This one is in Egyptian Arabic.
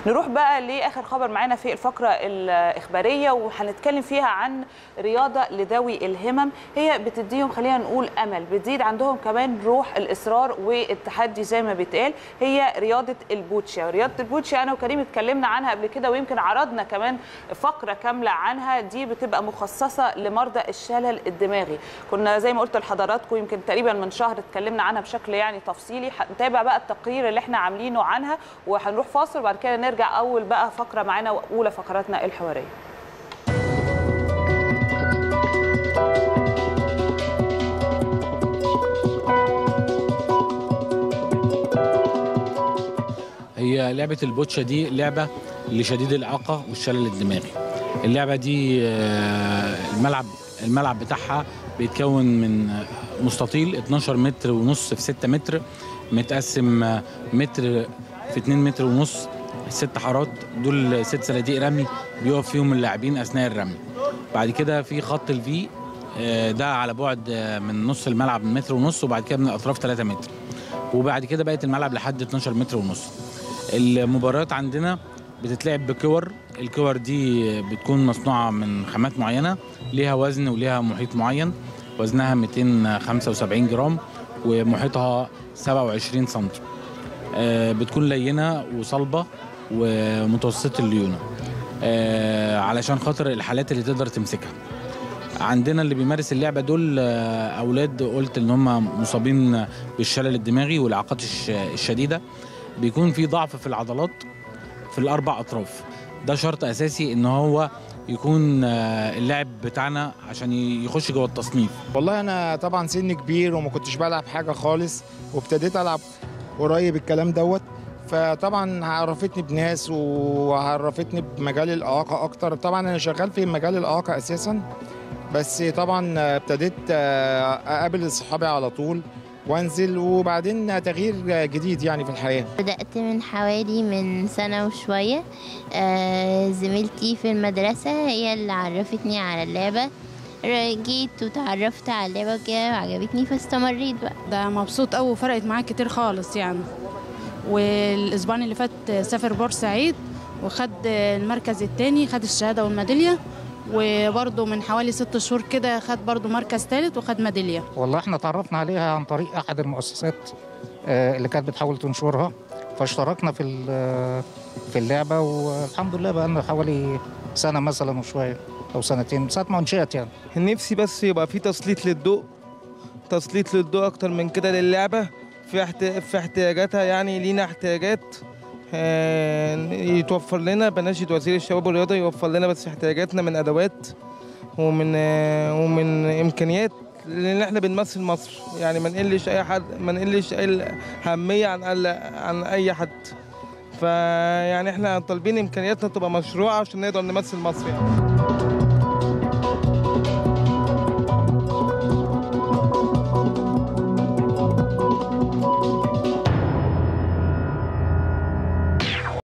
نروح بقى لاخر خبر معانا في الفقره الاخباريه وهنتكلم فيها عن رياضه لذوي الهمم هي بتديهم خلينا نقول امل بتزيد عندهم كمان روح الاصرار والتحدي زي ما بيتقال هي رياضه البوتشا رياضه البوتشا انا وكريم اتكلمنا عنها قبل كده ويمكن عرضنا كمان فقره كامله عنها دي بتبقى مخصصه لمرضى الشلل الدماغي كنا زي ما قلت لحضراتكم يمكن تقريبا من شهر اتكلمنا عنها بشكل يعني تفصيلي هنتابع بقى التقرير اللي احنا عاملينه عنها وهنروح فاصل وبعد كده نرجع اول بقى فقره معانا واولى فقراتنا الحواريه هي لعبة البوتشا دي لعبة لشديد الإعاقة والشلل الدماغي اللعبة دي آه، الملعب الملعب بتاعها بيتكون من مستطيل 12 متر ونص في 6 متر متقسم آه، متر في 2 متر ونص ست حارات دول ست صناديق رمي بيقف فيهم اللاعبين اثناء الرمي بعد كده في خط الفي آه، ده على بعد آه، من نص الملعب من متر ونص وبعد كده من الاطراف 3 متر وبعد كده بقت الملعب لحد 12 متر ونص المباريات عندنا بتتلعب بكور الكور دي بتكون مصنوعة من خامات معينة ليها وزن وليها محيط معين وزنها 275 جرام ومحيطها 27 سم آه، بتكون لينة وصلبة ومتوسطة الليونة آه، علشان خاطر الحالات اللي تقدر تمسكها عندنا اللي بيمارس اللعبه دول آه، اولاد قلت ان هم مصابين بالشلل الدماغي والاعاقات الش- الشديده بيكون في ضعف في العضلات في الاربع اطراف ده شرط اساسي ان هو يكون آه، اللاعب بتاعنا عشان ي- يخش جوه التصنيف والله انا طبعا سن كبير وما كنتش بلعب حاجه خالص وابتديت العب قريب الكلام دوت فطبعا عرفتني بناس وعرفتني بمجال الاعاقه اكتر طبعا انا شغال في مجال الاعاقه اساسا بس طبعا ابتديت اقابل صحابي على طول وانزل وبعدين تغيير جديد يعني في الحياه بدأت من حوالي من سنة وشوية آه، زميلتي في المدرسة هي اللي عرفتني على اللعبة جيت وتعرفت على اللعبة كده وعجبتني فاستمريت بقى ده مبسوط قوي وفرقت معاه كتير خالص يعني والاسبوع اللي فات سافر بورسعيد وخد المركز التاني خد الشهاده والميداليه وبرضه من حوالي ست شهور كده خد برضه مركز ثالث وخد ميداليه والله احنا تعرفنا عليها عن طريق احد المؤسسات آه، اللي كانت بتحاول تنشرها فاشتركنا في ال- في اللعبه والحمد لله بقى لنا حوالي سنه مثلا وشويه او سنتين من ساعه ما انشئت يعني نفسي بس يبقى في تسليط للضوء تسليط للضوء اكتر من كده للعبه في احت... في احتياجاتها يعني لينا احتياجات آه، يتوفر لنا بناشد وزير الشباب والرياضه يوفر لنا بس احتياجاتنا من ادوات ومن آه، ومن امكانيات لان احنا بنمثل مصر يعني ما نقلش اي حد ما نقلش اي اهميه عن أقل- عن اي حد فيعني احنا طالبين امكانياتنا تبقى مشروعه عشان نقدر نمثل مصر يعني